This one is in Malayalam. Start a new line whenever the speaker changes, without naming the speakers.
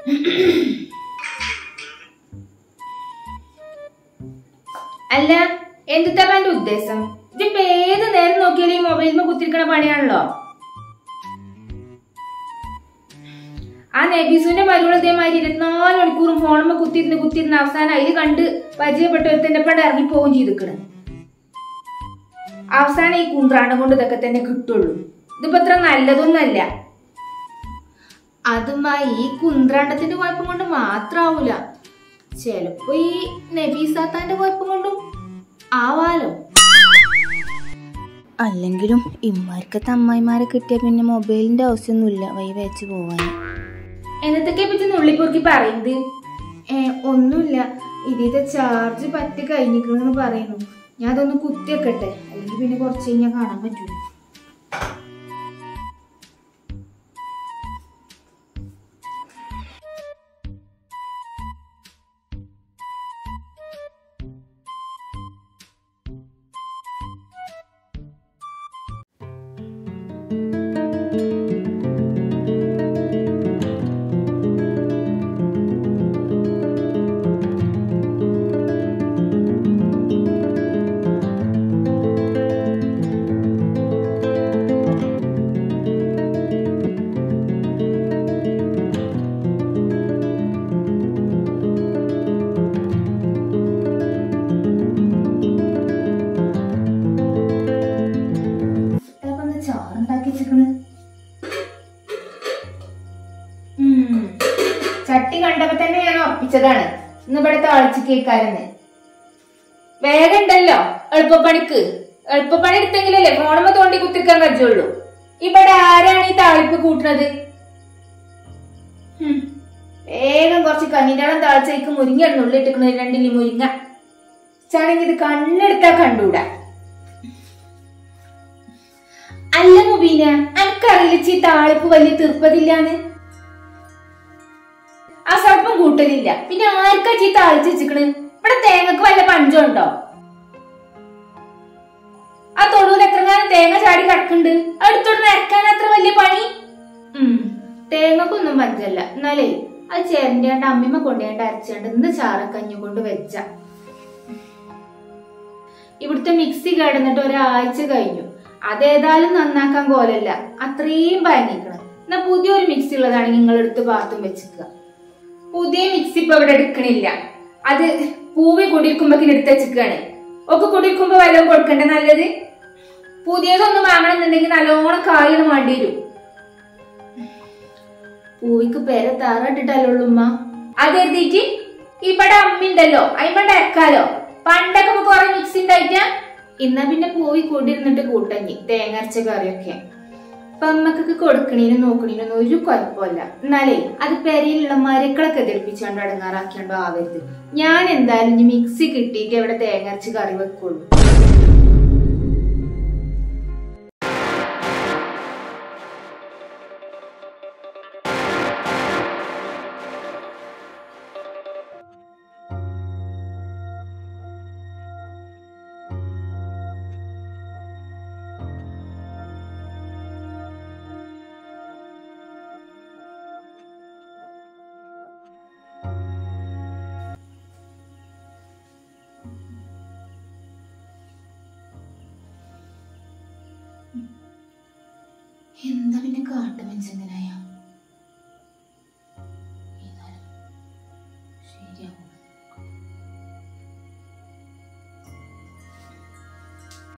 അല്ല എന്തിട്ടാ എന്റെ ഉദ്ദേശം ഇതിപ്പോ ഏത് നേരം നോക്കിയാലും ഈ മൊബൈലിൽ കുത്തിരിക്കണ പണിയാണല്ലോ ആ നബീസുവിന്റെ മരുകൾ ഇതേമാതിരി ഇരുപത്തിനാല് മണിക്കൂറും ഫോണുമ്പോ കുത്തിയിരുന്ന് കുത്തിയിരുന്ന് അവസാനം അതിൽ കണ്ട് പരിചയപ്പെട്ടവരുടെ പണ്ട് ഇറങ്ങി പോവുകയും ചെയ്തിക്കണ് അവസാനം ഈ കുന്ത്രാണ്ടം കൊണ്ട് ഇതൊക്കെ തന്നെ കിട്ടുള്ളൂ ഇതിപ്പോ അത്ര നല്ലതൊന്നല്ല അതുമാ ഈ കുന്ത്രാണ്ടത്തിന്റെ കുഴപ്പം കൊണ്ട് മാത്രാവൂല ചെലപ്പോ ഈ നബീസാത്താന്റെ കുഴപ്പം കൊണ്ടും ആവാലോ
അല്ലെങ്കിലും ഇമ്മാർക്കത്തെ അമ്മായിമാരെ കിട്ടിയ പിന്നെ മൊബൈലിന്റെ ആവശ്യമൊന്നുമില്ല വൈ വെച്ച് പോവാൻ
എന്നതൊക്കെ പറ്റി നുള്ളിപ്പൊറുക്കി പറയുന്നത് ഏ ഒന്നുമില്ല ഇതിന്റെ ചാർജ് പറ്റി കഴിഞ്ഞിരിക്കണെന്ന് പറയുന്നു ഞാൻ അതൊന്ന് കുത്തി വെക്കട്ടെ അല്ലെങ്കിൽ പിന്നെ കുറച്ച് കഴിഞ്ഞാൽ കാണാൻ പറ്റൂല ഒന്ന് ചോറുണ്ടാക്കി വെച്ചിക്കണ് ഉം. ചട്ടി കണ്ടപ്പോ തന്നെ ഞാൻ ഉറപ്പിച്ചതാണ് ഇന്ന് ഇവിടെ താളിച്ച് കേൾക്കാരെന്ന് വേഗം ഉണ്ടല്ലോ എളുപ്പപ്പണിക്ക് എളുപ്പപ്പണി എടുത്തെങ്കിലല്ലേ ഫോണുമ്പോ തോണ്ടി കുത്തിരിക്കാൻ കഴിച്ചുള്ളൂ ഇവിടെ ആരാണ് ഈ താളിപ്പ് കൂട്ടുന്നത് ഉം. വേഗം കുറച്ച് കഞ്ഞിൻ്റെളം താളിച്ചേക്ക് മുരിങ്ങ ഉള്ളിട്ടിക്കണ രണ്ടില്ലി മുരിങ്ങ ചാണെങ്കിൽ ഇത് കണ്ണെടുത്താ കണ്ടൂടാ അല്ല മുബീന അനക്കറിയില്ല ചീ താളിപ്പ് വലിയ തീർപ്പതില്ലാന്ന് ആ സർപ്പം കൂട്ടലില്ല പിന്നെ ആർക്കാ ചീ താളിച്ച് വെച്ചിക്കണ് ഇവിടെ തേങ്ങക്ക് വല്ല പഞ്ചമുണ്ടോ ആ തൊടുവിൽ എത്രങ്ങാനും തേങ്ങ ചാടി കിടക്കുന്നുണ്ട് അടുത്തോട്ട് നിരക്കാൻ അത്ര വലിയ പണി ഉം തേങ്ങക്കൊന്നും പഞ്ചല്ല എന്നാലേ അത് ചേരണ്ടാണ്ട് അമ്മിമ്മ കൊണ്ടുപോയിട്ട് അരച്ചാണ്ട് ഇന്ന് ചാറക്കഞ്ഞു കൊണ്ട് വെച്ച ഇവിടുത്തെ മിക്സി കിടന്നിട്ട് ഒരാഴ്ച കഴിഞ്ഞു അതേതായാലും നന്നാക്കാൻ കോലല്ല അത്രയും ഭയങ്ങിക്കണം എന്നാ പുതിയൊരു മിക്സി ഉള്ളതാണെങ്കിൽ നിങ്ങൾ എടുത്ത് ബാത്തും വെച്ചിക്കുക പുതിയ മിക്സി ഇപ്പൊ ഇവിടെ എടുക്കണില്ല അത് പൂവി കുടിയിരിക്കുമ്പോ എടുത്ത് വെച്ചിക്കാണ് ഒക്കെ കുടിയിരിക്കുമ്പോ വല്ലതും കൊടുക്കണ്ടേ നല്ലത് പുതിയതൊന്നും വാങ്ങണമെന്നുണ്ടെങ്കിൽ നല്ലോണം കായാണ് വേണ്ടി വരും പൂവിക്ക് പേരെ താറാട്ടിട്ടല്ലോ ഉമ്മ അത് എഴുതിയിട്ട് ഇവിടെ അമ്മിണ്ടല്ലോ അയിമണ്ട ഇറക്കാലോ പണ്ടൊക്കെ ഇപ്പൊ കുറെ മിക്സി ഉണ്ടായിട്ടാ ഇന്നാ പിന്നെ പൂവി കൂടിയിരുന്നിട്ട് കൂട്ടഞ്ഞി തേങ്ങരച്ച കറിയൊക്കെ അപ്പൊ അമ്മക്കൊക്കെ കൊടുക്കണീനും നോക്കണീനൊന്നും ഒരു കുഴപ്പമില്ല എന്നാലേ അത് പെരയിലുള്ള മരക്കളൊക്കെ എതിർപ്പിച്ചാണ്ട് അടങ്ങാറാക്കിയാണ്ടോ ആവരുത് ഞാൻ എന്തായാലും ഇനി മിക്സി കിട്ടിയിട്ട് ഇവിടെ തേങ്ങരച്ച് കറി വെക്കുള്ളൂ എന്താ പിന്നെ കാട്ടുമനുഷ്യൻ